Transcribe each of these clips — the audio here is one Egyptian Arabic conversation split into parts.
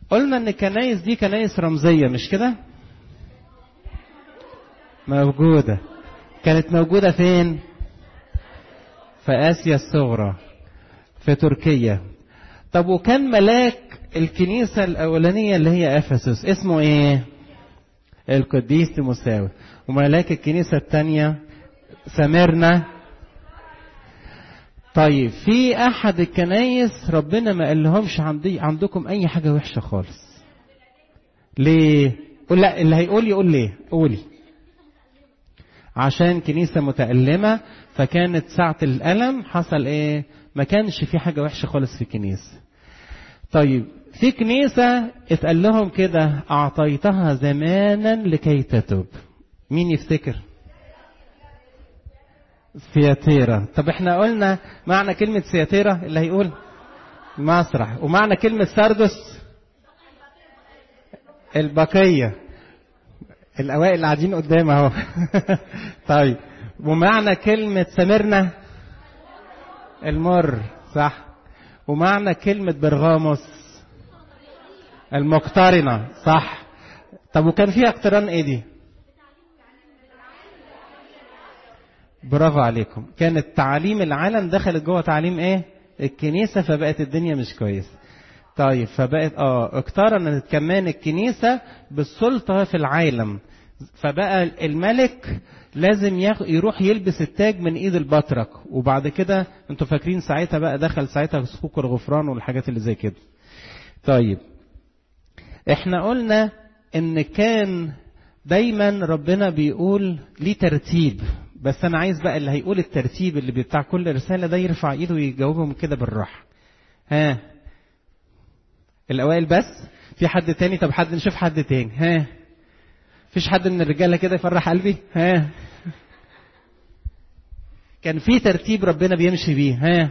قلنا ان الكنايس دي كنايس رمزية مش كده موجودة كانت موجودة فين في آسيا الصغرى في تركيا طب وكان ملاك الكنيسة الأولانية اللي هي أفسس اسمه إيه؟ القديس تيموساوي وملاك الكنيسة الثانية سميرنا طيب في أحد الكنايس ربنا ما قال لهمش عندي عندكم أي حاجة وحشة خالص ليه؟ قول لا اللي هيقول يقول ليه؟ قولي عشان كنيسة متألمة فكانت ساعة الألم حصل إيه؟ ما كانش في حاجة وحشة خالص في الكنيسة. طيب في كنيسة اتقال لهم كده أعطيتها زمانا لكي تتوب. مين يفتكر؟ سياتيرا. طب احنا قلنا معنى كلمة سياتيرا اللي هيقول مسرح ومعنى كلمة سردس البقية الأوائل اللي قاعدين قدام أهو طيب ومعنى كلمة سمرنا المر صح ومعنى كلمة برغاموس المقترنة صح طب وكان فيها اقتران ايه دي برافو عليكم كانت تعاليم العالم دخلت جوه تعليم ايه الكنيسة فبقت الدنيا مش كويسة طيب فبقت اه اقترنت كمان الكنيسة بالسلطة في العالم فبقى الملك لازم يخ... يروح يلبس التاج من ايد البطرك وبعد كده انتوا فاكرين ساعتها بقى دخل ساعتها سفوك الغفران والحاجات اللي زي كده طيب احنا قلنا ان كان دايما ربنا بيقول ليه ترتيب بس انا عايز بقى اللي هيقول الترتيب اللي بتاع كل رسالة ده يرفع ايده ويجاوبهم كده بالراحة ها الاوائل بس في حد تاني طب حد نشوف حد تاني ها فيش حد من الرجاله كده يفرح قلبي ها كان في ترتيب ربنا بيمشي بيه ها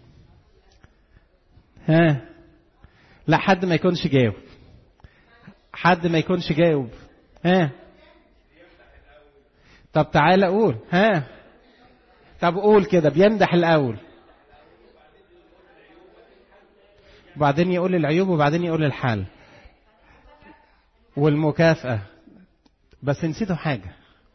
ها لا حد ما يكونش جاوب حد ما يكونش جاوب ها طب تعالى قول ها طب قول كده بيمدح الاول وبعدين يقول العيوب وبعدين يقول الحل والمكافأة بس نسيتوا حاجة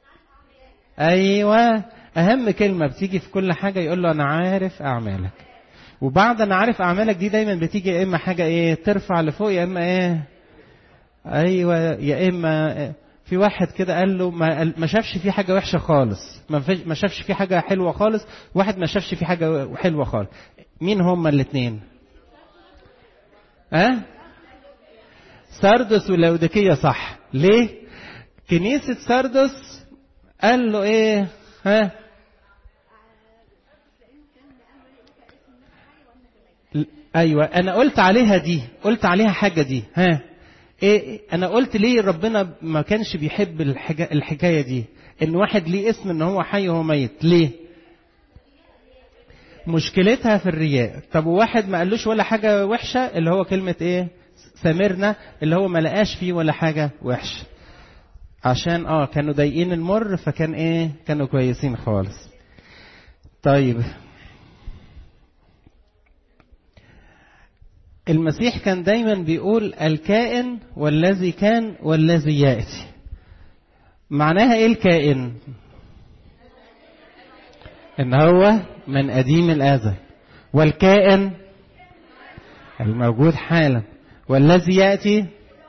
أيوة أهم كلمة بتيجي في كل حاجة يقول له أنا عارف أعمالك وبعد أنا عارف أعمالك دي دايما بتيجي يا إما حاجة إيه ترفع لفوق يا إما إيه أيوة يا إما في واحد كده قال له ما, ما شافش فيه حاجة وحشة خالص ما شافش فيه حاجة حلوة خالص واحد ما شافش فيه حاجة حلوة خالص مين هما الاثنين ها أه؟ سردس ولودكية صح ليه كنيسة سردس قال له ايه ها ايوه انا قلت عليها دي قلت عليها حاجه دي ها ايه انا قلت ليه ربنا ما كانش بيحب الحكايه, الحكاية دي ان واحد ليه اسم ان هو حي وهو ميت ليه مشكلتها في الرياء طب وواحد ما قالوش ولا حاجه وحشه اللي هو كلمه ايه سامرنا اللي هو ما لقاش فيه ولا حاجه وحشه عشان اه كانوا ضايقين المر فكان ايه كانوا كويسين خالص طيب المسيح كان دايما بيقول الكائن والذي كان والذي ياتي معناها ايه الكائن ان هو من قديم الازل والكائن الموجود حالا والذي ياتي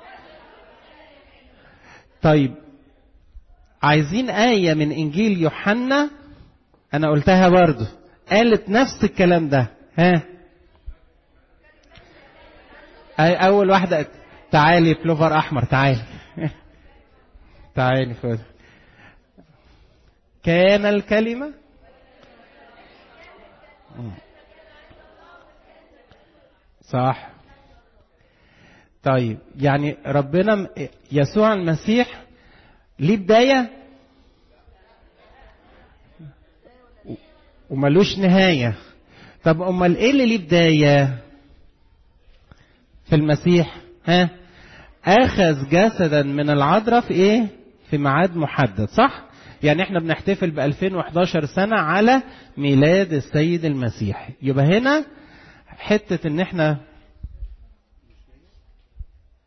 طيب عايزين آية من إنجيل يوحنا أنا قلتها برضو قالت نفس الكلام ده ها أي أول واحدة تعالي بلوفر أحمر تعالي تعالي خد كان الكلمة صح طيب يعني ربنا يسوع المسيح ليه بداية وملوش نهاية طب أمال إيه اللي ليه بداية في المسيح ها أخذ جسدا من العذراء في إيه في ميعاد محدد صح يعني احنا بنحتفل ب 2011 سنة على ميلاد السيد المسيح يبقى هنا حتة ان احنا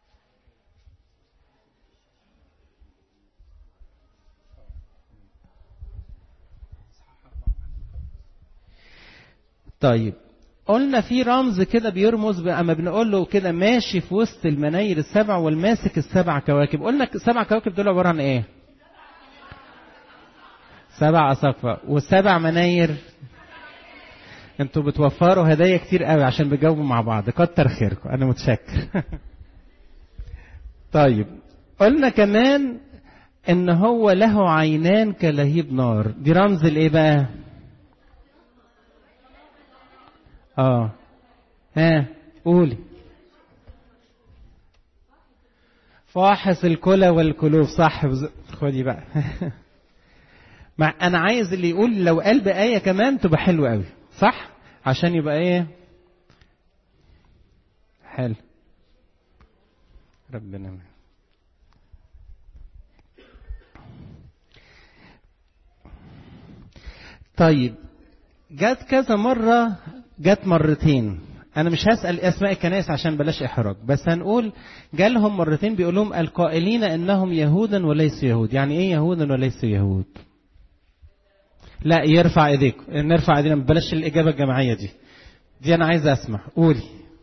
طيب قلنا في رمز كده بيرمز اما بنقول له كده ماشي في وسط المناير السبع والماسك السبع كواكب قلنا السبع كواكب دول عباره عن ايه سبع اساقفه والسبع مناير انتوا بتوفروا هدايا كتير قوي عشان بتجاوبوا مع بعض كتر خيركم انا متشكر طيب قلنا كمان ان هو له عينان كلهيب نار دي رمز الايه بقى اه ها قولي فاحص الكلى والقلوب صح خدي بقى مع انا عايز اللي يقول لو قلب ايه كمان تبقى حلوه قوي صح عشان يبقى ايه حلو ربنا طيب جت كذا مرة جت مرتين أنا مش هسأل أسماء الكنائس عشان بلاش إحراج بس هنقول جالهم مرتين بيقول لهم القائلين إنهم يهودا وليسوا يهود يعني إيه يهودا وليسوا يهود لا يرفع ايديك نرفع ايدينا بلاش الاجابه الجماعيه دي دي انا عايز اسمع قولي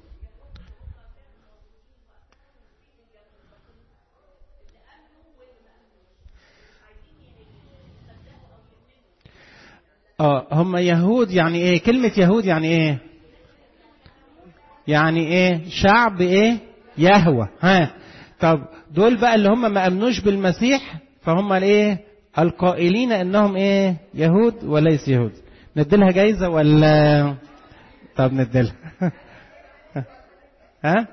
اه هم يهود يعني ايه كلمه يهود يعني ايه يعني ايه شعب ايه يهوى ها طب دول بقى اللي هم ما امنوش بالمسيح فهم الايه القائلين انهم ايه يهود وليس يهود نديلها جايزة ولا طب نديلها ها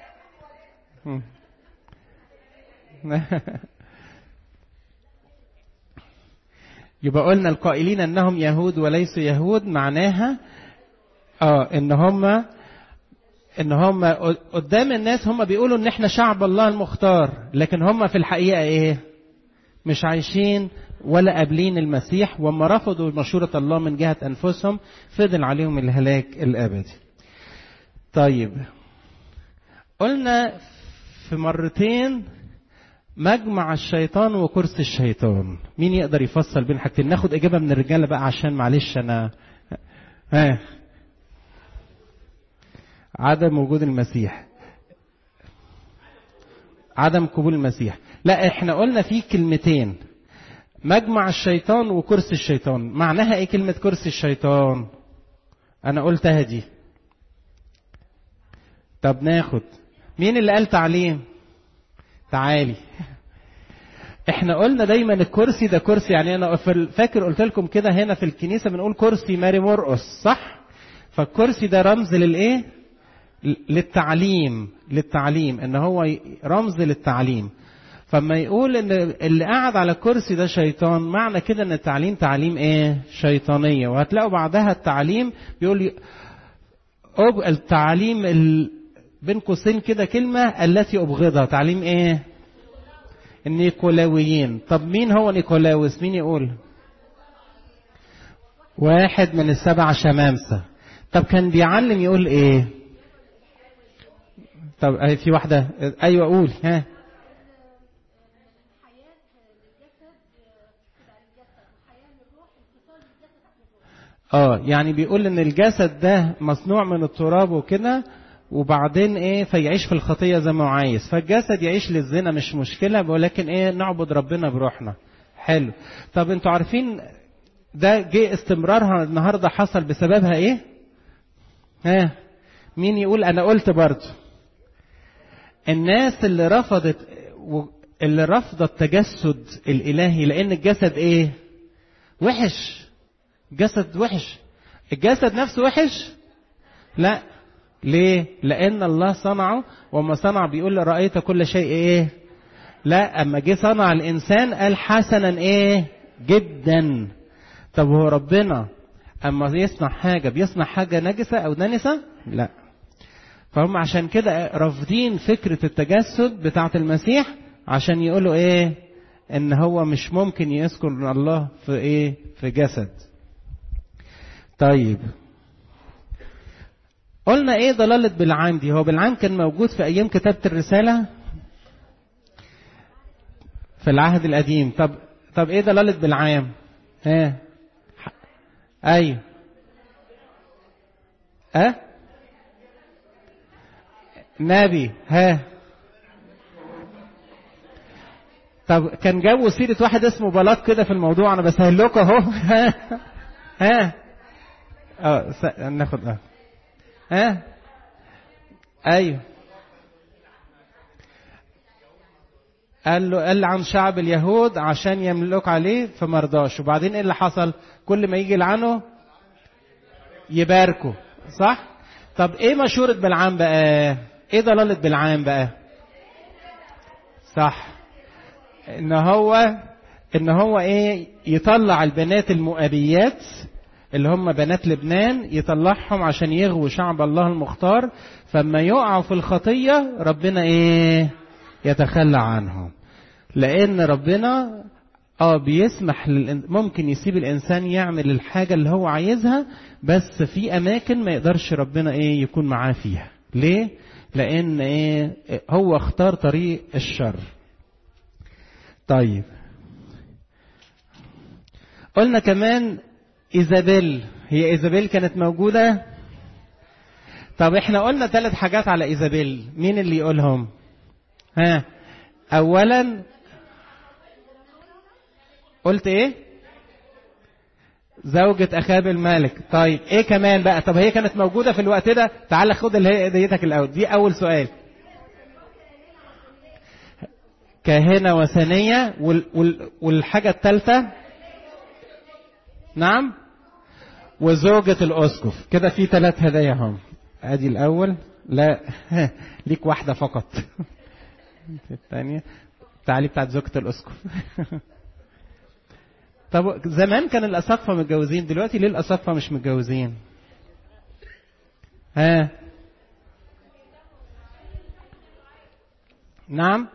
يبقى قلنا القائلين انهم يهود وليسوا يهود معناها اه ان هم ان هم قدام الناس هم بيقولوا ان احنا شعب الله المختار لكن هم في الحقيقه ايه مش عايشين ولا قابلين المسيح وما رفضوا مشورة الله من جهة أنفسهم فضل عليهم الهلاك الأبدي طيب قلنا في مرتين مجمع الشيطان وكرسي الشيطان مين يقدر يفصل بين حاجتين ناخد إجابة من الرجالة بقى عشان معلش أنا ها عدم وجود المسيح عدم قبول المسيح لا احنا قلنا في كلمتين مجمع الشيطان وكرسي الشيطان معناها ايه كلمة كرسي الشيطان انا قلتها دي طب ناخد مين اللي قال تعليم تعالي احنا قلنا دايما الكرسي ده كرسي يعني انا فاكر قلت لكم كده هنا في الكنيسة بنقول كرسي ماري مرقص صح فالكرسي ده رمز للايه للتعليم للتعليم ان هو رمز للتعليم فما يقول ان اللي قاعد على الكرسي ده شيطان معنى كده ان التعليم تعليم ايه شيطانية وهتلاقوا بعدها التعليم بيقول التعليم ال... بين قوسين كده كلمة التي أبغضها تعليم ايه النيكولاويين طب مين هو نيكولاوس مين يقول واحد من السبع شمامسة طب كان بيعلم يقول ايه طب في واحدة ايوه قول ها اه يعني بيقول ان الجسد ده مصنوع من التراب وكده وبعدين ايه فيعيش في الخطيه زي ما هو عايز فالجسد يعيش للزنا مش مشكله ولكن ايه نعبد ربنا بروحنا حلو طب انتوا عارفين ده جه استمرارها النهارده حصل بسببها ايه ها مين يقول انا قلت برضه الناس اللي رفضت اللي رفضت التجسد الالهي لان الجسد ايه وحش جسد وحش الجسد نفسه وحش لا ليه لان الله صنعه وما صنع بيقول رأيت كل شيء ايه لا اما جه صنع الانسان قال حسنا ايه جدا طب هو ربنا اما يصنع حاجه بيصنع حاجه نجسه او دنسه لا فهم عشان كده رافضين فكره التجسد بتاعه المسيح عشان يقولوا ايه ان هو مش ممكن يسكن الله في ايه في جسد طيب قلنا ايه ضلالة بالعام دي هو بالعام كان موجود في ايام كتابة الرسالة في العهد القديم طب طب ايه ضلالة بالعام ها ايوه أه نبي ها طب كان جو سيرة واحد اسمه بلاط كده في الموضوع انا بسهل لكم اهو ها ها اه س... ناخد اه ها ايوه قال له قال عن شعب اليهود عشان يملك عليه فمرضاش وبعدين ايه اللي حصل كل ما يجي يلعنه يباركوا صح طب ايه مشورة بلعام بقى ايه ضلالة بلعام بقى صح ان هو ان هو ايه يطلع البنات المؤابيات اللي هم بنات لبنان يطلعهم عشان يغووا شعب الله المختار فما يقعوا في الخطية ربنا ايه يتخلى عنهم لان ربنا اه بيسمح للإن... ممكن يسيب الانسان يعمل الحاجة اللي هو عايزها بس في اماكن ما يقدرش ربنا ايه يكون معاه فيها ليه لان ايه هو اختار طريق الشر طيب قلنا كمان ايزابيل هي ايزابيل كانت موجودة طب احنا قلنا ثلاث حاجات على ايزابيل مين اللي يقولهم ها اولا قلت ايه زوجة اخاب الملك طيب ايه كمان بقى طب هي كانت موجودة في الوقت ده تعال خد اللي هي هديتك الاول دي اول سؤال كاهنة وثنية وال وال والحاجة الثالثة نعم وزوجة الأسقف كده في ثلاث هدايا هم ادي الاول لا ليك واحدة فقط الثانية تعالي بتاعت زوجة الأسقف طب زمان كان الأساقفة متجوزين دلوقتي ليه الأساقفة مش متجوزين ها نعم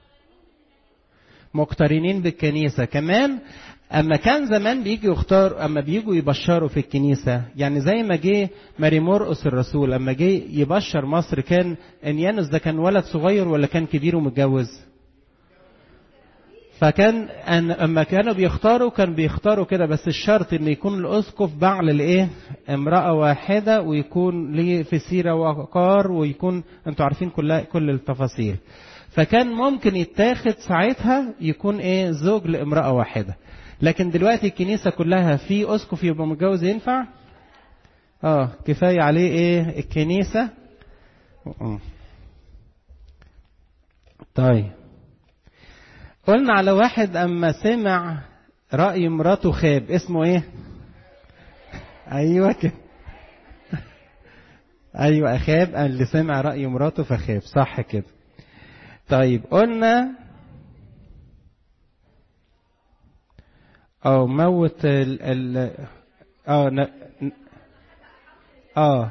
مقترنين بالكنيسة كمان أما كان زمان بيجي يختار أما بيجوا يبشروا في الكنيسة يعني زي ما جه ماري مرقس الرسول أما جه يبشر مصر كان انيانوس ده كان ولد صغير ولا كان كبير ومتجوز فكان أن أما كانوا بيختاروا كان بيختاروا كده بس الشرط إن يكون الأسقف بعل لإيه امرأة واحدة ويكون ليه في سيرة وقار ويكون أنتوا عارفين كل كل التفاصيل فكان ممكن يتاخد ساعتها يكون ايه زوج لامرأة واحدة لكن دلوقتي الكنيسة كلها في اسقف يبقى متجوز ينفع اه كفاية عليه ايه الكنيسة طيب قلنا على واحد اما سمع رأي مراته خاب اسمه ايه ايوه كده ايوه اخاب اللي سمع رأي مراته فخاب صح كده طيب قلنا اه موت ال ال اه ن... اه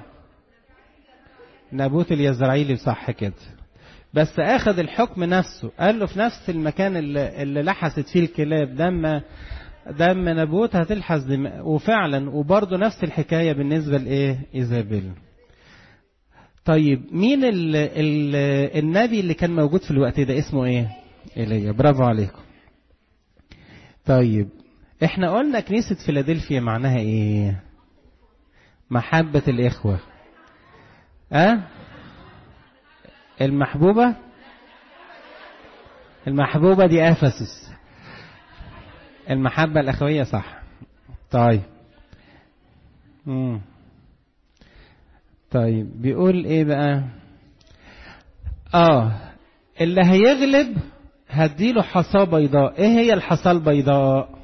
نابوت اليزرعيلي صح كده بس اخذ الحكم نفسه قال له في نفس المكان اللي, اللي لحست فيه الكلاب دم دم نابوت هتلحس دماء وفعلا وبرضه نفس الحكايه بالنسبه لايه ايزابيل طيب مين ال ال النبي اللي كان موجود في الوقت ده اسمه ايه ايليا برافو عليكم طيب احنا قلنا كنيسة فيلادلفيا معناها ايه محبة الاخوة اه المحبوبة المحبوبة دي افسس المحبة الاخوية صح طيب مم. طيب بيقول ايه بقى اه اللي هيغلب هديله حصاة بيضاء ايه هي الحصاة البيضاء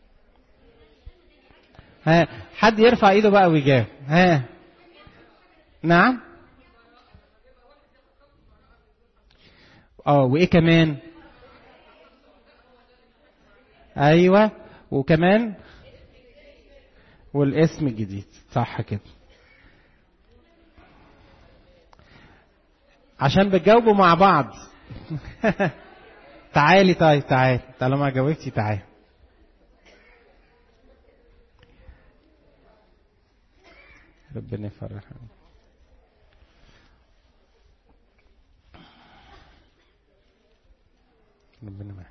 ها حد يرفع ايده بقى ويجاوب ها نعم اه وايه كمان ايوه وكمان والاسم الجديد صح كده عشان بتجاوبوا مع بعض تعالي طيب تعالي طالما جاوبتي تعالي ربنا يفرحك ربنا معاك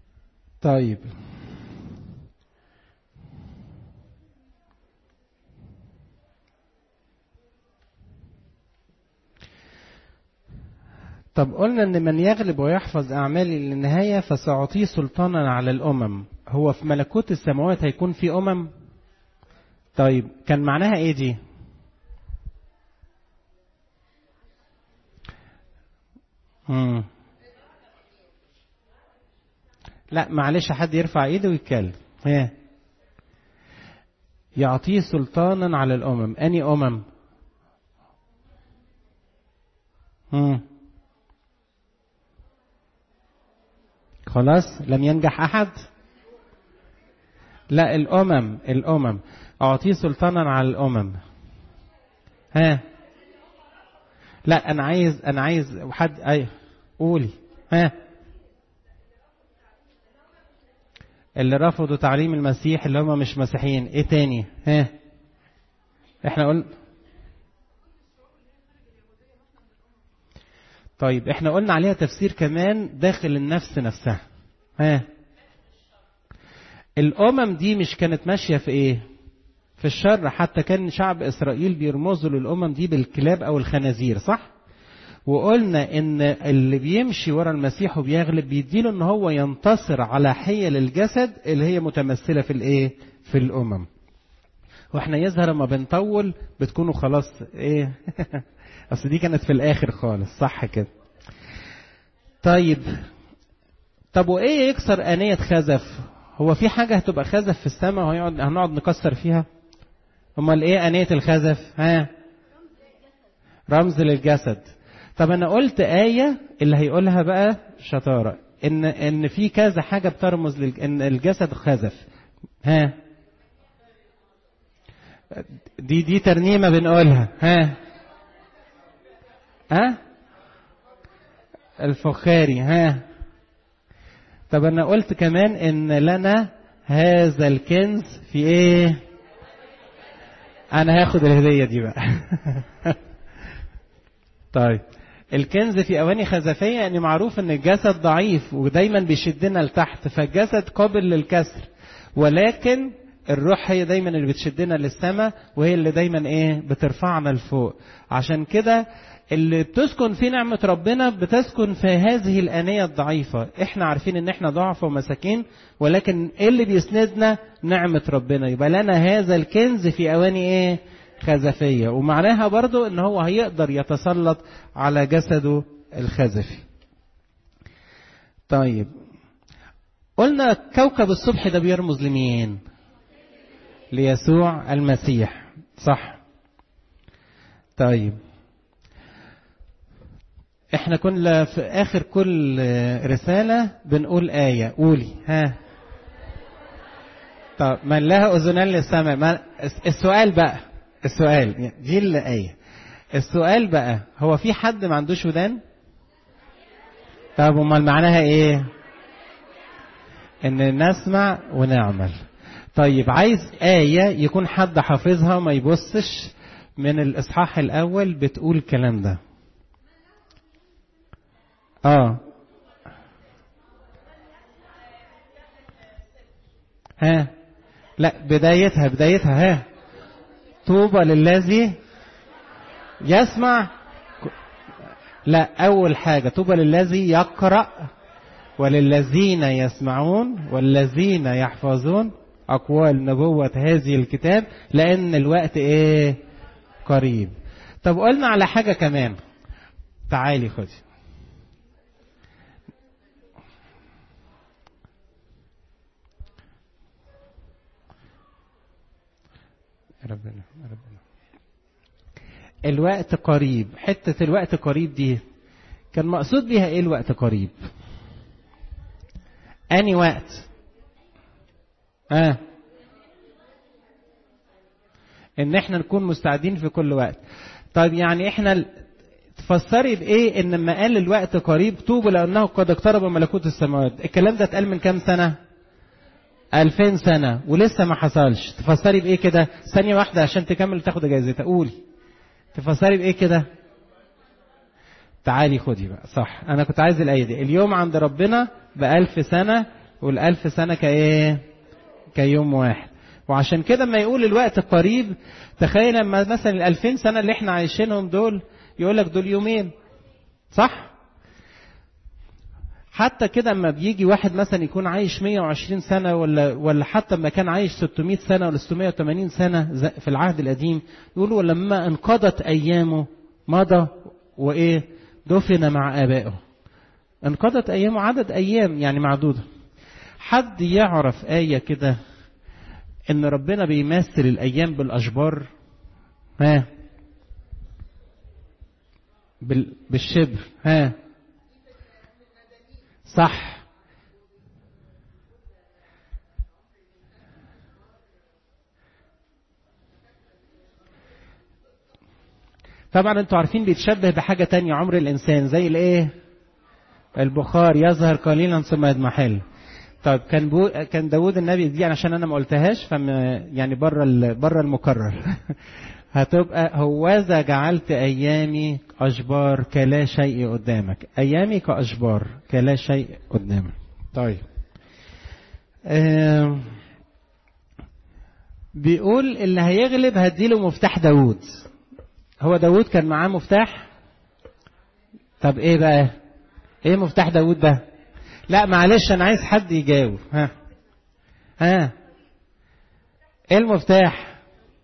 طيب طب قلنا ان من يغلب ويحفظ اعمالي للنهايه فساعطيه سلطانا على الامم هو في ملكوت السماوات هيكون في امم طيب كان معناها ايه دي مم. لا معلش حد يرفع ايده ويتكلم ها يعطيه سلطانا على الامم اني امم مم. خلاص لم ينجح احد لا الامم الامم اعطيه سلطانا على الامم ها لا انا عايز انا عايز حد اي قولي ها اللي رفضوا تعليم المسيح اللي هم مش مسيحيين ايه تاني ها احنا قلنا طيب احنا قلنا عليها تفسير كمان داخل النفس نفسها ها الامم دي مش كانت ماشيه في ايه في الشر حتى كان شعب اسرائيل بيرمزوا للامم دي بالكلاب او الخنازير صح وقلنا ان اللي بيمشي ورا المسيح وبيغلب بيديله ان هو ينتصر على حيل الجسد اللي هي متمثله في الايه في الامم واحنا يظهر لما بنطول بتكونوا خلاص ايه اصل دي كانت في الاخر خالص صح كده طيب طب وايه يكسر انيه خزف هو في حاجه هتبقى خزف في السماء وهنقعد هنقعد نكسر فيها امال ايه انيه الخزف ها رمز للجسد طب انا قلت ايه اللي هيقولها بقى شطاره ان ان في كذا حاجه بترمز لل... ان الجسد خزف ها دي دي ترنيمه بنقولها ها ها الفخاري ها طب انا قلت كمان ان لنا هذا الكنز في ايه انا هاخد الهديه دي بقى طيب الكنز في اواني خزفيه يعني معروف ان الجسد ضعيف ودايما بيشدنا لتحت فالجسد قابل للكسر ولكن الروح هي دايما اللي بتشدنا للسماء وهي اللي دايما ايه بترفعنا لفوق عشان كده اللي بتسكن في نعمة ربنا بتسكن في هذه الآنية الضعيفة احنا عارفين ان احنا ضعف ومساكين ولكن ايه اللي بيسندنا نعمة ربنا يبقى لنا هذا الكنز في اواني ايه خزفية ومعناها برضو ان هو هيقدر يتسلط على جسده الخزفي طيب قلنا كوكب الصبح ده بيرمز لمين ليسوع المسيح صح طيب احنا كنا في اخر كل رسالة بنقول آية قولي ها طب من لها اذنان للسمع ما السؤال بقى السؤال دي الآية السؤال بقى هو في حد ما عندوش ودان طب امال معناها ايه ان نسمع ونعمل طيب عايز آية يكون حد حافظها ما يبصش من الإصحاح الأول بتقول الكلام ده اه ها لا بدايتها بدايتها ها طوبى للذي يسمع لا أول حاجة طوبى للذي يقرأ وللذين يسمعون والذين يحفظون أقوال نبوة هذه الكتاب لأن الوقت إيه قريب طب قلنا على حاجة كمان تعالي خدي ربنا ربنا الوقت قريب حتة الوقت قريب دي كان مقصود بيها ايه الوقت قريب اني وقت اه ان احنا نكون مستعدين في كل وقت طيب يعني احنا تفسري بايه ان لما قال الوقت قريب توبوا لانه قد اقترب ملكوت السماوات الكلام ده اتقال من كام سنه ألفين سنة ولسه ما حصلش تفسري بإيه كده ثانية واحدة عشان تكمل تاخد جايزتها قولي تفسري بإيه كده تعالي خدي بقى صح أنا كنت عايز الآية دي اليوم عند ربنا بألف سنة والألف سنة كإيه كيوم واحد وعشان كده ما يقول الوقت قريب تخيل لما مثلا الألفين سنة اللي احنا عايشينهم دول يقول لك دول يومين صح حتى كده اما بيجي واحد مثلا يكون عايش 120 سنة ولا ولا حتى اما كان عايش 600 سنة ولا 680 سنة في العهد القديم يقولوا لما انقضت ايامه مضى وايه دفن مع ابائه انقضت ايامه عدد ايام يعني معدودة حد يعرف آية كده ان ربنا بيمثل الايام بالاشبار ها بالشبر ها صح طبعا انتوا عارفين بيتشبه بحاجة تانية عمر الانسان زي الايه البخار يظهر قليلا ثم يضمحل طيب كان بو كان داوود النبي دي عشان انا ما قلتهاش فم يعني بره بره المكرر هتبقى هوذا جعلت ايامي اشبار كلا شيء قدامك ايامي كاشبار كلا شيء قدامك طيب آه بيقول اللي هيغلب هديله مفتاح داوود هو داوود كان معاه مفتاح طب ايه بقى ايه مفتاح داوود ده لا معلش انا عايز حد يجاوب ها ها ايه المفتاح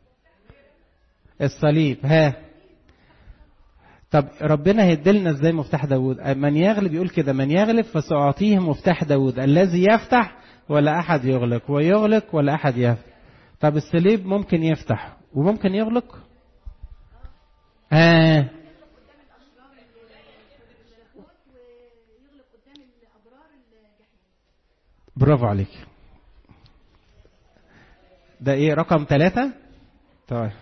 الصليب ها طب ربنا هيدلنا ازاي مفتاح داود من يغلب يقول كده من يغلب فسأعطيه مفتاح داود الذي يفتح ولا أحد يغلق ويغلق ولا أحد يفتح طب الصليب ممكن يفتح وممكن يغلق ها برافو عليك ده ايه رقم ثلاثة طيب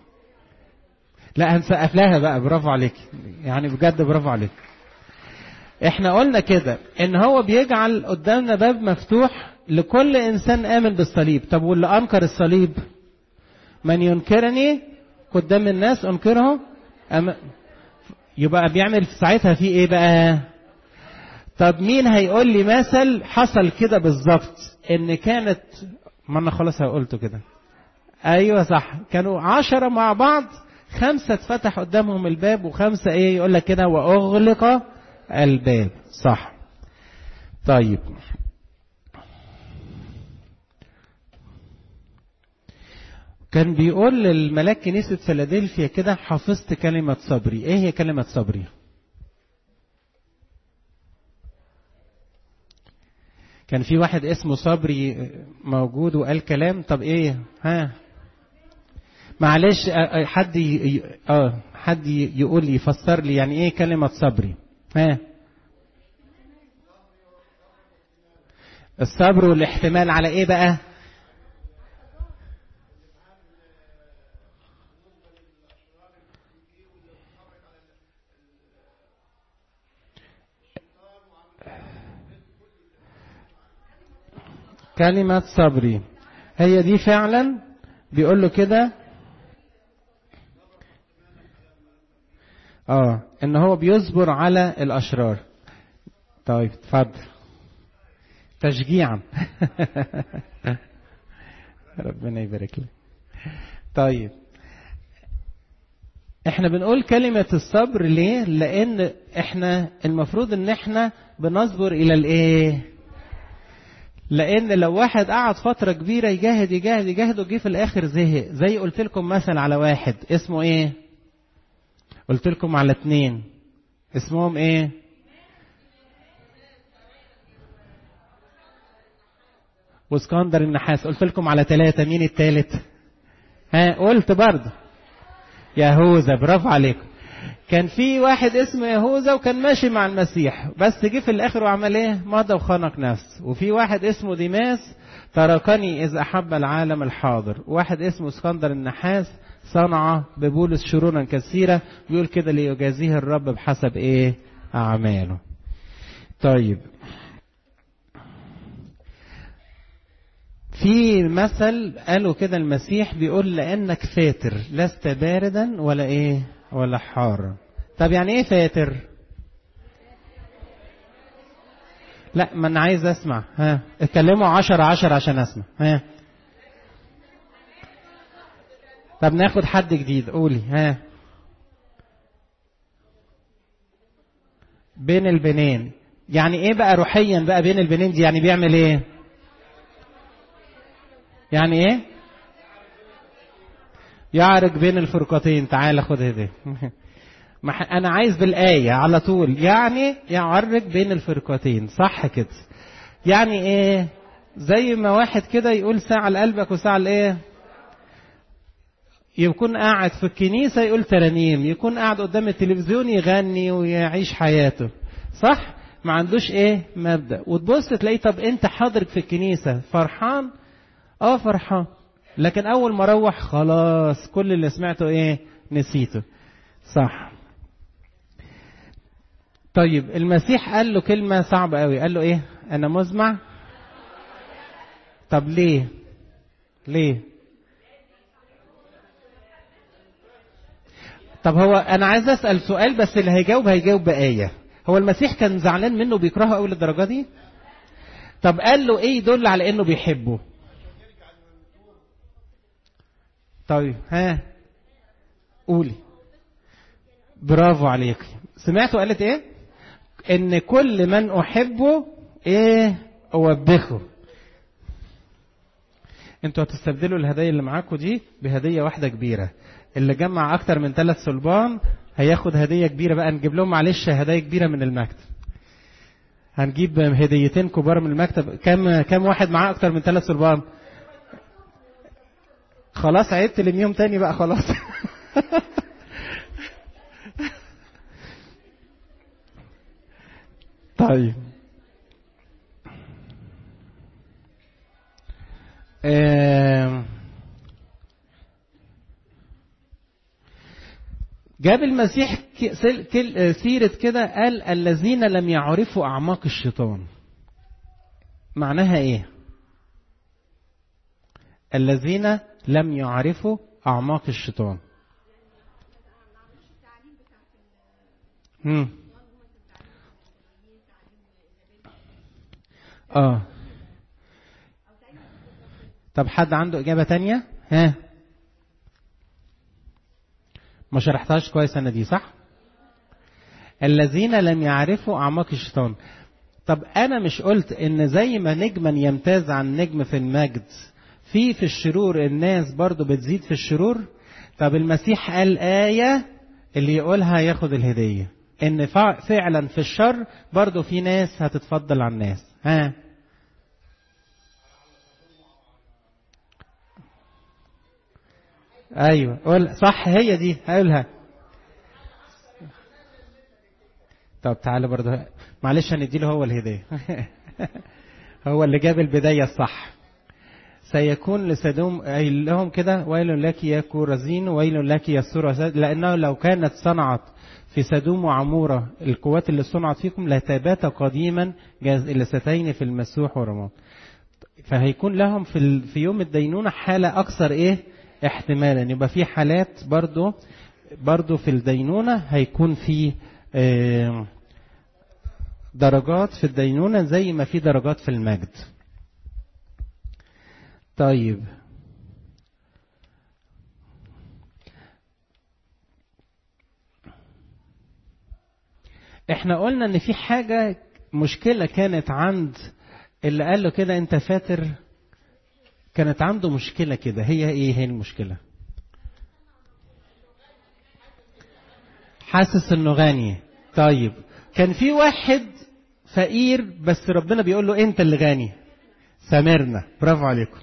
لا هنسقف لها بقى برافو عليك يعني بجد برافو عليك احنا قلنا كده ان هو بيجعل قدامنا باب مفتوح لكل انسان امن بالصليب طب واللي انكر الصليب من ينكرني قدام الناس انكره أم... يبقى بيعمل في ساعتها في ايه بقى طب مين هيقول لي مثل حصل كده بالظبط ان كانت ما انا خلاص قلته كده ايوه صح كانوا عشرة مع بعض خمسة اتفتح قدامهم الباب وخمسة ايه يقول لك كده واغلق الباب صح طيب كان بيقول للملاك كنيسة فيلادلفيا كده حفظت كلمة صبري ايه هي كلمة صبري كان في واحد اسمه صبري موجود وقال كلام طب ايه ها معلش حد ي... اه حد يقول لي يفسر لي يعني ايه كلمة صبري ها الصبر والاحتمال على ايه بقى كلمة صبري هي دي فعلا بيقول له كده اه ان هو بيصبر على الاشرار طيب اتفضل تشجيعا ربنا يبارك لك طيب احنا بنقول كلمة الصبر ليه لان احنا المفروض ان احنا بنصبر الى الايه لان لو واحد قعد فترة كبيرة يجاهد يجاهد يجاهد وجي في الاخر زهق زي قلت لكم مثل على واحد اسمه ايه قلت لكم على اتنين اسمهم ايه واسكندر النحاس قلت لكم على ثلاثة مين التالت ها قلت برضه يهوذا برافو عليكم كان في واحد اسمه يهوذا وكان ماشي مع المسيح بس جه في الاخر وعمل ايه مضى وخنق نفسه وفي واحد اسمه ديماس تركني اذ احب العالم الحاضر واحد اسمه اسكندر النحاس صنع ببولس شرورا كثيرة بيقول كده ليجازيه الرب بحسب ايه اعماله طيب في مثل قالوا كده المسيح بيقول لانك فاتر لست باردا ولا ايه ولا حارا طب يعني ايه فاتر لا ما انا عايز اسمع ها اتكلموا عشرة عشرة عشان اسمع ها طب ناخد حد جديد قولي ها بين البنين يعني ايه بقى روحيا بقى بين البنين دي يعني بيعمل ايه يعني ايه يعرج بين الفرقتين تعال خد هدي انا عايز بالايه على طول يعني يعرج بين الفرقتين صح كده يعني ايه زي ما واحد كده يقول ساعه لقلبك وساعه لايه يكون قاعد في الكنيسه يقول ترانيم يكون قاعد قدام التلفزيون يغني ويعيش حياته صح ما عندوش ايه مبدا وتبص تلاقيه طب انت حاضر في الكنيسه فرحان اه فرحان لكن اول ما اروح خلاص كل اللي سمعته ايه نسيته صح طيب المسيح قال له كلمة صعبة قوي قال له ايه انا مزمع طب ليه ليه طب هو انا عايز اسال سؤال بس اللي هيجاوب هيجاوب بايه هو المسيح كان زعلان منه بيكرهه قوي للدرجه دي طب قال له ايه يدل على انه بيحبه طيب ها قولي برافو عليك سمعتوا قالت ايه ان كل من احبه ايه اوبخه انتوا هتستبدلوا الهدايا اللي معاكم دي بهديه واحده كبيره اللي جمع اكتر من ثلاث صلبان هياخد هديه كبيره بقى نجيب لهم معلش هدايا كبيره من المكتب هنجيب هديتين كبار من المكتب كم كم واحد معاه اكتر من ثلاث صلبان خلاص عدت لميهم تاني بقى خلاص طيب جاب المسيح سيرة كده قال الذين لم يعرفوا أعماق الشيطان معناها إيه الذين لم يعرفوا أعماق الشيطان مم. اه طب حد عنده إجابة تانية ها ما شرحتهاش كويس أنا دي صح الذين لم يعرفوا أعماق الشيطان طب أنا مش قلت إن زي ما نجما يمتاز عن نجم في المجد في في الشرور الناس برضو بتزيد في الشرور طب المسيح قال آية اللي يقولها ياخد الهدية إن فعلا في الشر برضو في ناس هتتفضل عن الناس ها ايوه قول صح هي دي هقولها طب تعالى برضه معلش هنديله هو الهديه هو اللي جاب البدايه الصح سيكون لسدوم قايل لهم كده ويل لك يا كورزين ويل لك يا سورة لأنه لو كانت صنعت في سدوم وعمورة القوات اللي صنعت فيكم لتبات قديما جلستين في المسوح ورماد فهيكون لهم في, في يوم الدينونة حالة أكثر إيه احتمالا يبقى في حالات برضو برضو في الدينونة هيكون في درجات في الدينونة زي ما في درجات في المجد طيب احنا قلنا ان في حاجة مشكلة كانت عند اللي قال له كده انت فاتر كانت عنده مشكلة كده هي ايه هي المشكلة حاسس انه غني طيب كان في واحد فقير بس ربنا بيقول له انت اللي غني سامرنا برافو عليكم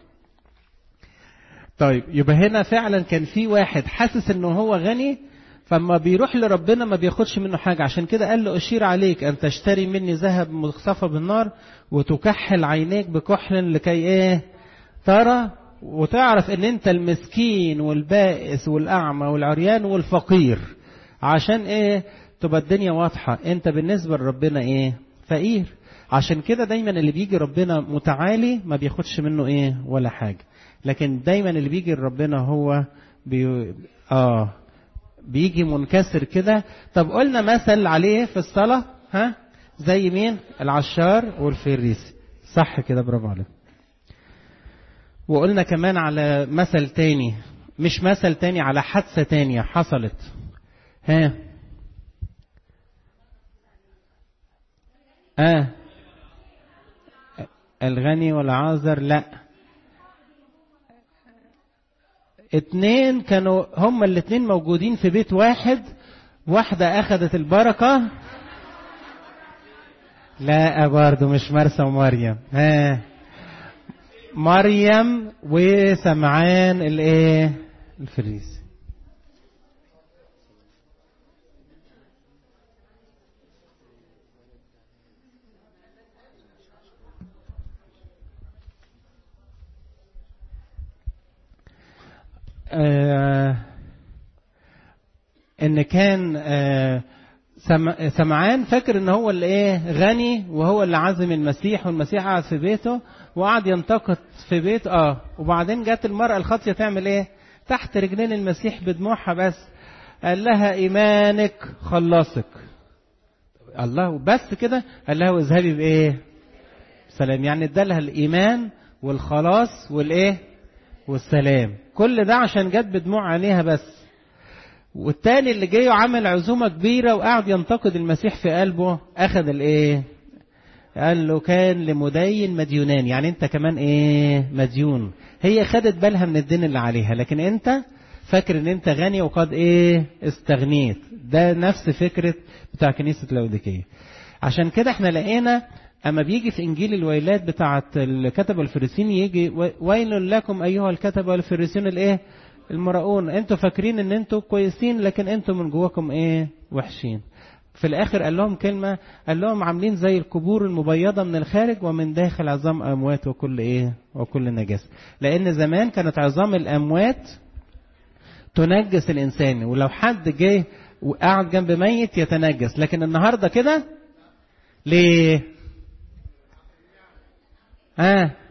طيب يبقى هنا فعلا كان في واحد حاسس انه هو غني فما بيروح لربنا ما بياخدش منه حاجة عشان كده قال له أشير عليك أن تشتري مني ذهب مخصفة بالنار وتكحل عينيك بكحل لكي إيه ترى وتعرف ان انت المسكين والبائس والاعمى والعريان والفقير عشان ايه تبقى الدنيا واضحة انت بالنسبة لربنا ايه فقير عشان كده دايما اللي بيجي ربنا متعالي ما بياخدش منه ايه ولا حاجة لكن دايما اللي بيجي لربنا هو بي... اه بيجي منكسر كده طب قلنا مثل عليه في الصلاة ها زي مين العشار والفريسي صح كده برافو عليك وقلنا كمان على مثل تاني مش مثل تاني على حادثة تانية حصلت ها اه الغني والعازر لا اتنين كانوا هما الاتنين موجودين في بيت واحد واحدة أخذت البركة لا برضه مش مرسى ومريم ها مريم وسمعان الايه الفريسي آه ان كان آه سمعان فاكر ان هو اللي ايه غني وهو اللي عزم المسيح والمسيح قعد في بيته وقعد ينتقد في بيت اه وبعدين جت المرأة الخاطية تعمل ايه تحت رجلين المسيح بدموعها بس قال لها ايمانك خلصك الله بس كده قال لها واذهبي بايه سلام يعني ادالها الايمان والخلاص والايه والسلام كل ده عشان جت بدموع عينيها بس والتاني اللي جاي عمل عزومة كبيرة وقعد ينتقد المسيح في قلبه أخذ الإيه؟ قال له كان لمدين مديونان يعني أنت كمان إيه؟ مديون هي خدت بالها من الدين اللي عليها لكن أنت فاكر ان انت غني وقد ايه استغنيت ده نفس فكرة بتاع كنيسة لوديكية عشان كده احنا لقينا اما بيجي في انجيل الويلات بتاعة الكتب والفريسين يجي ويل لكم ايها الكتب والفريسين الايه المرؤون انتوا فاكرين ان انتوا كويسين لكن انتوا من جواكم ايه وحشين في الاخر قال لهم كلمة قال لهم عاملين زي القبور المبيضة من الخارج ومن داخل عظام اموات وكل ايه وكل نجاسة لان زمان كانت عظام الاموات تنجس الانسان ولو حد جه وقعد جنب ميت يتنجس لكن النهارده كده ليه ها آه.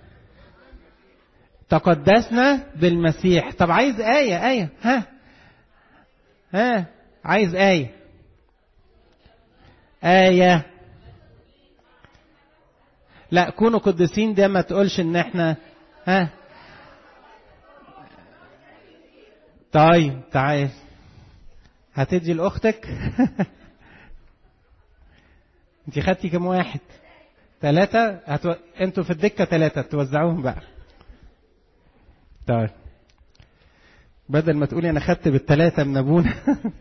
تقدسنا بالمسيح طب عايز آية آية ها ها عايز آية آية لا كونوا قديسين ده ما تقولش ان احنا ها طيب تعال هتدي لاختك انت خدتي كم واحد ثلاثة هتو... انتوا في الدكة ثلاثة توزعوهم بقى طيب بدل ما تقولي انا خدت بالثلاثة من ابونا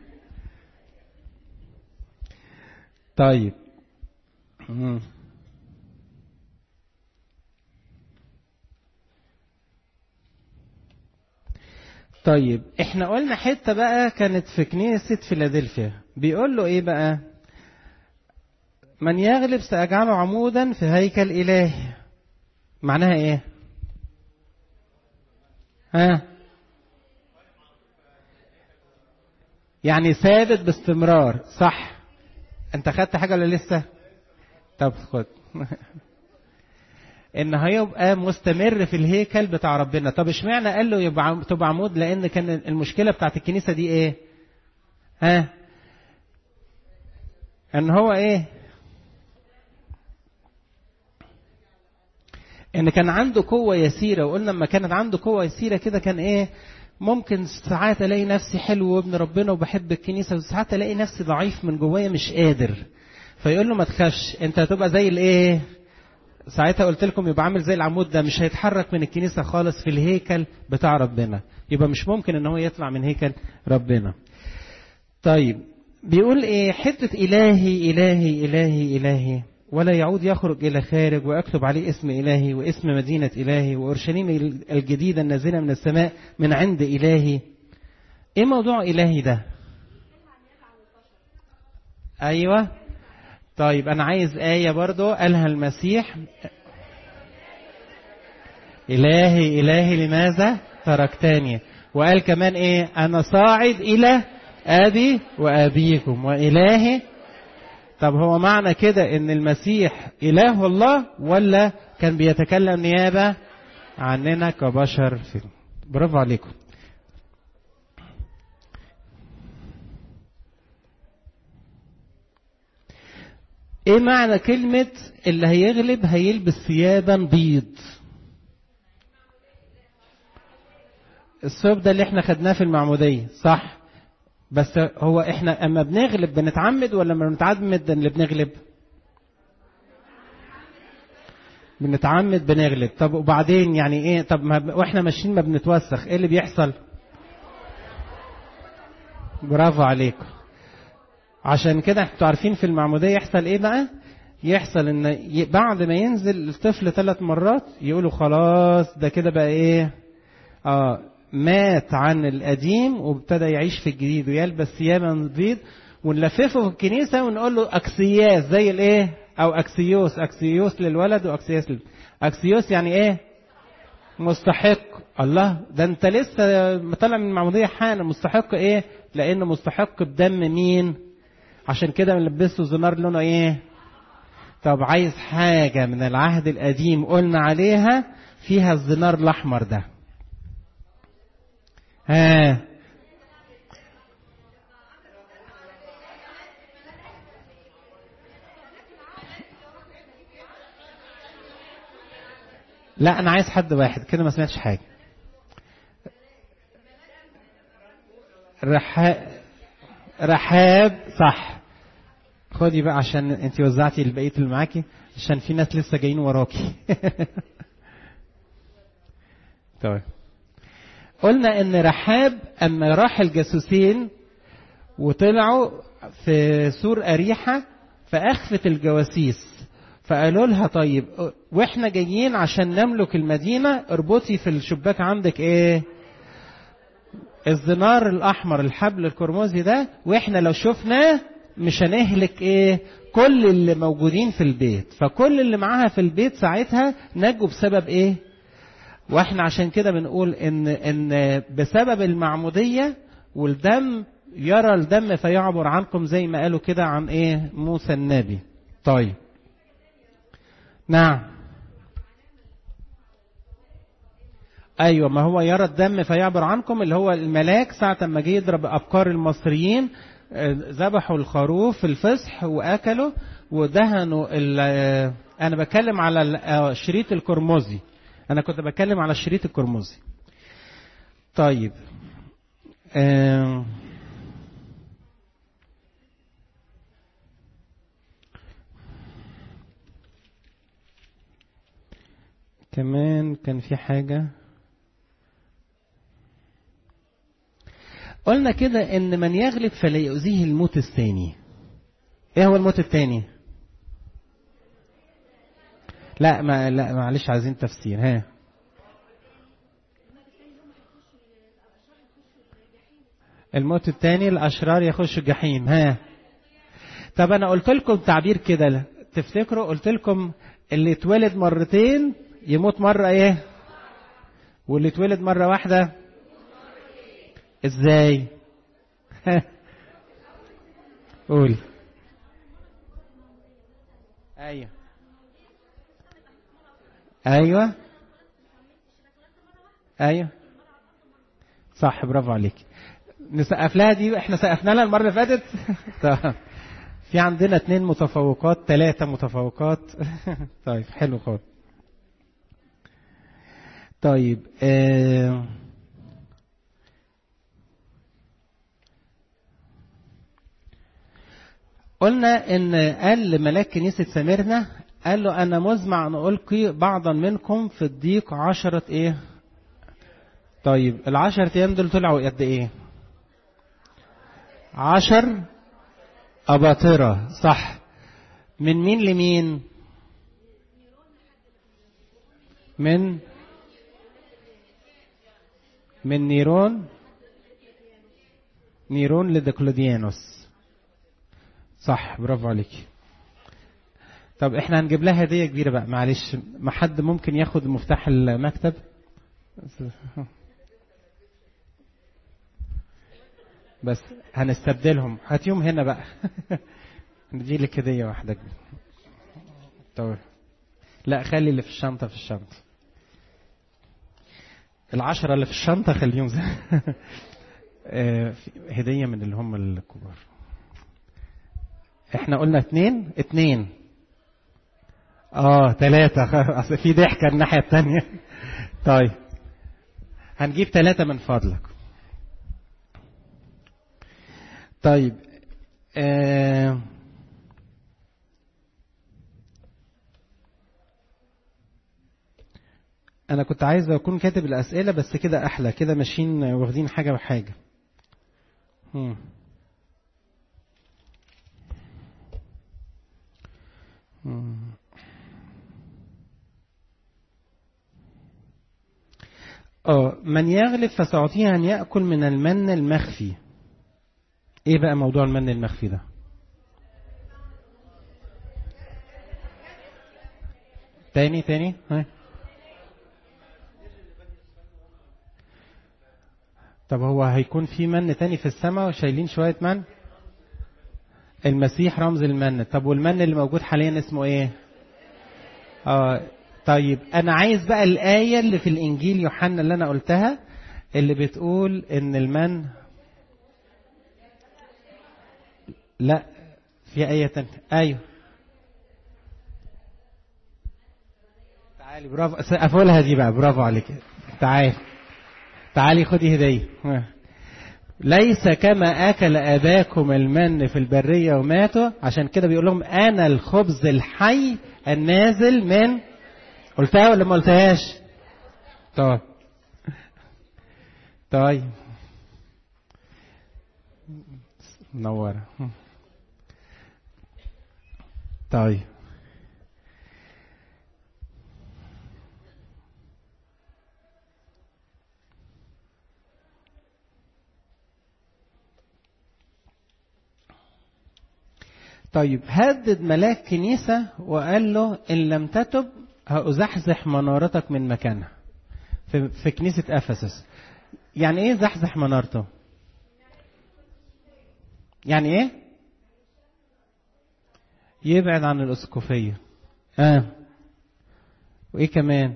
طيب طيب احنا قلنا حتة بقى كانت في كنيسة فيلادلفيا بيقول له ايه بقى من يغلب سأجعله عمودا في هيكل إلهي معناها ايه ها يعني ثابت باستمرار صح انت خدت حاجة ولا لسه طب خد ان هيبقى مستمر في الهيكل بتاع ربنا طب اشمعنى قال له يبقى تبقى عمود لان كان المشكله بتاعت الكنيسه دي ايه ها ان هو ايه ان كان عنده قوه يسيره وقلنا لما كانت عنده قوه يسيره كده كان ايه ممكن ساعات الاقي نفسي حلو وابن ربنا وبحب الكنيسه وساعات الاقي نفسي ضعيف من جوايا مش قادر فيقول له ما تخافش انت هتبقى زي الايه ساعتها قلت لكم يبقى عامل زي العمود ده مش هيتحرك من الكنيسة خالص في الهيكل بتاع ربنا يبقى مش ممكن ان هو يطلع من هيكل ربنا طيب بيقول ايه حتة الهي الهي الهي الهي ولا يعود يخرج الى خارج واكتب عليه اسم الهي واسم مدينة الهي واورشليم الجديدة النازلة من السماء من عند الهي ايه موضوع الهي ده ايوه طيب أنا عايز آية برضو قالها المسيح إلهي إلهي لماذا تركتني وقال كمان إيه أنا صاعد إلى أبي وأبيكم وإلهي طب هو معنى كده إن المسيح إله الله ولا كان بيتكلم نيابة عننا كبشر في برافو عليكم ايه معنى كلمة اللي هيغلب هيلبس ثيابا بيض الثوب ده اللي احنا خدناه في المعمودية صح بس هو احنا اما بنغلب بنتعمد ولا ما بنتعمد اللي بنغلب بنتعمد بنغلب طب وبعدين يعني ايه طب ما واحنا ماشيين ما بنتوسخ ايه اللي بيحصل برافو عليكم عشان كده انتوا عارفين في المعمودية يحصل ايه بقى يحصل ان بعد ما ينزل الطفل ثلاث مرات يقولوا خلاص ده كده بقى ايه اه مات عن القديم وابتدى يعيش في الجديد ويلبس ثيابا بيض ونلففه في الكنيسة ونقول له اكسياس زي الايه او اكسيوس اكسيوس للولد واكسياس لل... اكسيوس يعني ايه مستحق الله ده انت لسه طالع من المعمودية حالا مستحق ايه لانه مستحق بدم مين عشان كده بنلبسه زنار لونه ايه طب عايز حاجة من العهد القديم قلنا عليها فيها الزنار الأحمر ده ها لا أنا عايز حد واحد كده ما سمعتش حاجة رحاب رحاب صح خدي بقى عشان انت وزعتي البقيه اللي معاكي عشان في ناس لسه جايين وراكي طيب قلنا ان رحاب اما راح الجاسوسين وطلعوا في سور اريحه فاخفت الجواسيس فقالوا لها طيب واحنا جايين عشان نملك المدينه اربطي في الشباك عندك ايه الزنار الاحمر الحبل القرمزي ده واحنا لو شفناه مش هنهلك ايه كل اللي موجودين في البيت فكل اللي معاها في البيت ساعتها نجوا بسبب ايه واحنا عشان كده بنقول ان ان بسبب المعموديه والدم يرى الدم فيعبر عنكم زي ما قالوا كده عن ايه موسى النبي طيب نعم ايوه ما هو يرى الدم فيعبر عنكم اللي هو الملاك ساعه ما جه يضرب ابكار المصريين ذبحوا الخروف في الفصح واكلوا ودهنوا انا بتكلم على الشريط القرمزي انا كنت بتكلم على الشريط القرمزي طيب آه كمان كان في حاجه قلنا كده ان من يغلب فلا يؤذيه الموت الثاني ايه هو الموت الثاني لا ما لا معلش عايزين تفسير ها الموت الثاني الاشرار يخشوا الجحيم ها طب انا قلت لكم تعبير كده تفتكروا قلت لكم اللي اتولد مرتين يموت مره ايه واللي اتولد مره واحده ازاي قول ايوه ايوه ايوه صح برافو عليك نسقف لها دي احنا سقفنا لها المره اللي فاتت طيب في عندنا اتنين متفوقات ثلاثه متفوقات طيب حلو خالص طيب آه قلنا ان قال لملاك كنيسة سميرنا قال له انا مزمع ان القي بعضا منكم في الضيق عشرة ايه طيب العشرة ايام دول طلعوا قد ايه عشر اباطرة صح من مين لمين من من نيرون نيرون لدقلديانوس صح برافو عليك طب احنا هنجيب لها هديه كبيره بقى معلش ما حد ممكن ياخد مفتاح المكتب بس هنستبدلهم هاتيهم هنا بقى ندي لك هديه واحده طيب لا خلي اللي في الشنطه في الشنطه العشرة اللي في الشنطة خليهم زي هدية من اللي هم الكبار احنا قلنا اتنين اتنين اه تلاتة اصل في ضحكة الناحية التانية طيب هنجيب تلاتة من فضلك طيب آه انا كنت عايز اكون كاتب الاسئله بس كده احلى كده ماشيين واخدين حاجه بحاجه هم. هم. اه من يغلب فسأعطيه أن يأكل من المن المخفي ايه بقى موضوع المن المخفي ده تاني تاني ها طب هو هيكون في من تاني في السماء وشايلين شوية من المسيح رمز المن طب والمن اللي موجود حاليا اسمه ايه اه طيب انا عايز بقى الآية اللي في الانجيل يوحنا اللي انا قلتها اللي بتقول ان المن لا في آية تانية ايوه تعالي برافو اقولها دي بقى برافو عليك تعالي تعالي خدي هدية ليس كما أكل أباكم المن في البرية وماتوا عشان كده بيقول لهم أنا الخبز الحي النازل من قلتها ولا ما قلتهاش طيب طيب منورة طيب طيب هدد ملاك كنيسة وقال له إن لم تتب هأزحزح منارتك من مكانها في, في كنيسة أفسس يعني إيه زحزح منارته يعني إيه يبعد عن الأسقفية آه وإيه كمان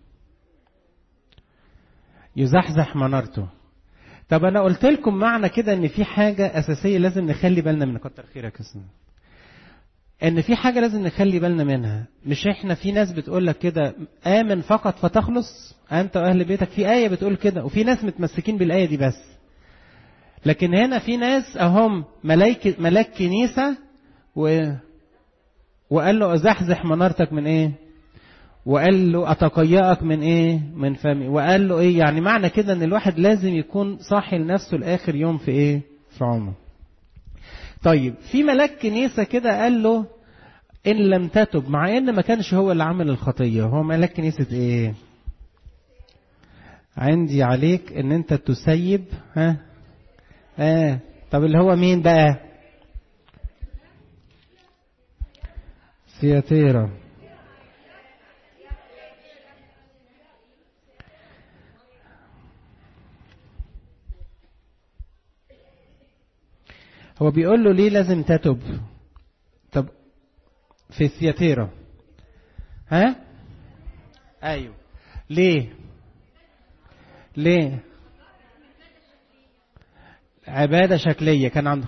يزحزح منارته طب أنا قلت لكم معنى كده إن في حاجة أساسية لازم نخلي بالنا منها كتر خيرك يا سنة. ان في حاجه لازم نخلي بالنا منها مش احنا في ناس بتقول لك كده امن فقط فتخلص انت واهل بيتك في ايه بتقول كده وفي ناس متمسكين بالايه دي بس لكن هنا في ناس اهم ملاك ملاك كنيسه و وقال له ازحزح منارتك من ايه وقال له اتقيأك من ايه من فمي وقال له ايه يعني معنى كده ان الواحد لازم يكون صاحي لنفسه لاخر يوم في ايه في عمره طيب في ملاك كنيسة كده قال له إن لم تتب مع إن ما كانش هو اللي عمل الخطية هو ملاك كنيسة إيه عندي عليك إن أنت تسيب ها آه طب اللي هو مين بقى سياتيرا هو بيقول له ليه لازم تتب طب في السياتيرا ها ايوه ليه ليه عبادة شكلية كان عنده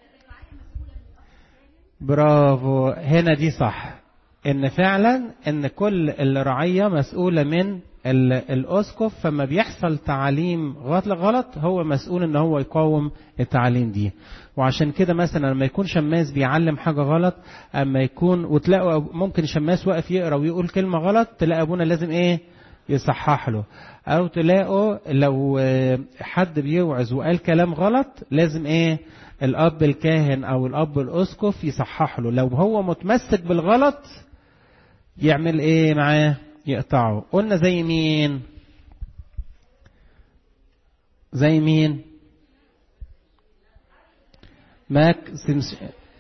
برافو هنا دي صح ان فعلا ان كل الرعية مسؤولة من الاسقف فما بيحصل تعاليم غلط غلط هو مسؤول ان هو يقاوم التعاليم دي وعشان كده مثلا لما يكون شماس بيعلم حاجه غلط اما يكون وتلاقوا ممكن شماس واقف يقرا ويقول كلمه غلط تلاقي ابونا لازم ايه يصحح له او تلاقوا لو حد بيوعظ وقال كلام غلط لازم ايه الاب الكاهن او الاب الاسقف يصحح له لو هو متمسك بالغلط يعمل ايه معاه يقطعه قلنا زي مين زي مين ماك سمس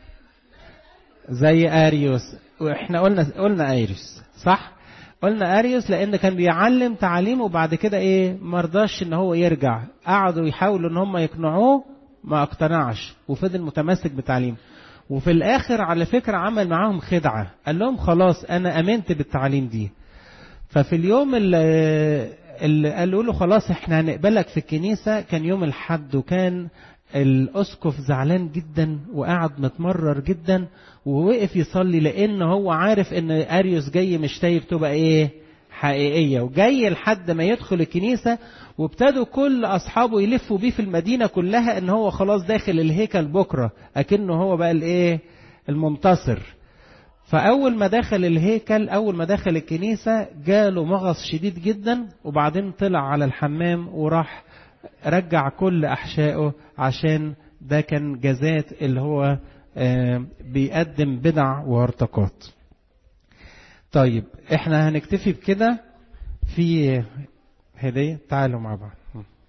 زي اريوس واحنا قلنا قلنا اريوس صح قلنا اريوس لان كان بيعلم تعاليم وبعد كده ايه مرضاش ان هو يرجع قعدوا يحاولوا ان هم يقنعوه ما اقتنعش وفضل متمسك بتعليم وفي الاخر على فكره عمل معاهم خدعه قال لهم خلاص انا امنت بالتعليم دي ففي اليوم اللي, اللي قالوا له خلاص احنا هنقبلك في الكنيسة كان يوم الحد وكان الأسقف زعلان جدا وقعد متمرر جدا ووقف يصلي لأن هو عارف ان أريوس جاي مش تايب تبقى ايه حقيقية وجاي لحد ما يدخل الكنيسة وابتدوا كل أصحابه يلفوا بيه في المدينة كلها ان هو خلاص داخل الهيكل بكرة أكنه هو بقى الايه المنتصر فأول ما دخل الهيكل أول ما دخل الكنيسة جاله مغص شديد جدا وبعدين طلع على الحمام وراح رجع كل أحشائه عشان ده كان جزات اللي هو بيقدم بدع وارتقاط طيب احنا هنكتفي بكده في هدية تعالوا مع بعض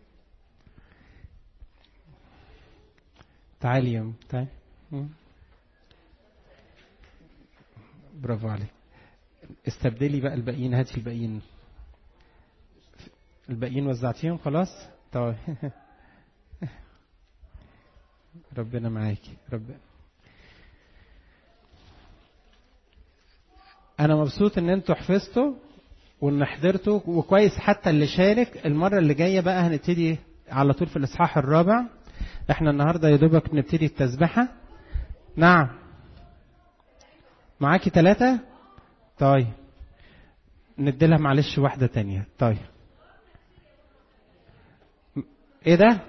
تعالي يوم تعالي برافو عليك استبدلي بقى الباقيين هاتي الباقيين الباقيين وزعتيهم خلاص طيب ربنا معاكي ربنا انا مبسوط ان انتوا حفظتوا وان حضرتوا وكويس حتى اللي شارك المره اللي جايه بقى هنبتدي على طول في الاصحاح الرابع احنا النهارده يا دوبك نبتدي التسبحه نعم معاكي ثلاثة طيب نديلها معلش واحدة تانية طيب ايه ده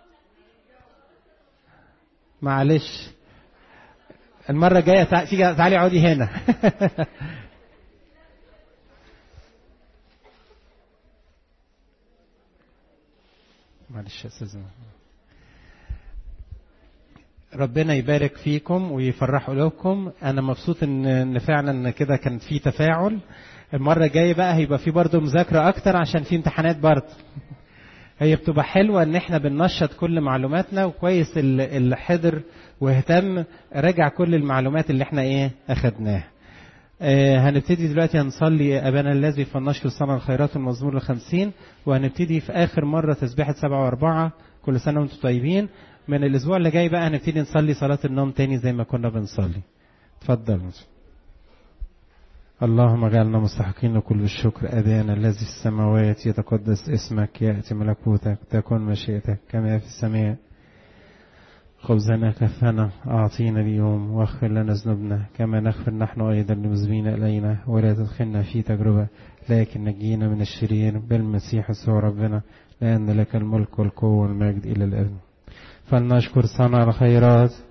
معلش المرة الجاية تيجي تعالي اقعدي هنا معلش يا استاذ ربنا يبارك فيكم ويفرح قلوبكم انا مبسوط ان ان فعلا كده كان في تفاعل المره الجايه بقى هيبقى في برضه مذاكره اكتر عشان في امتحانات برضه هي بتبقى حلوه ان احنا بننشط كل معلوماتنا وكويس اللي حضر واهتم راجع كل المعلومات اللي احنا ايه اخدناها آه هنبتدي دلوقتي هنصلي أبانا الذي فلنشكر صنع الخيرات المزمور الخمسين وهنبتدي في آخر مرة تسبيحة سبعة وأربعة كل سنة وأنتم طيبين من الأسبوع اللي جاي بقى هنبتدي نصلي صلاة النوم تاني زي ما كنا بنصلي اتفضل اللهم اجعلنا مستحقين لكل الشكر أبانا الذي في السماوات يتقدس اسمك يأتي ملكوتك تكن مشيئتك كما في السماء خبزنا كفنا أعطينا اليوم واغفر لنا ذنوبنا كما نغفر نحن أيضا لمذنبين إلينا ولا تدخلنا في تجربة لكن نجينا من الشرير بالمسيح يسوع ربنا لأن لك الملك والقوة والمجد إلى الأبد فلنشكر صانع الخيرات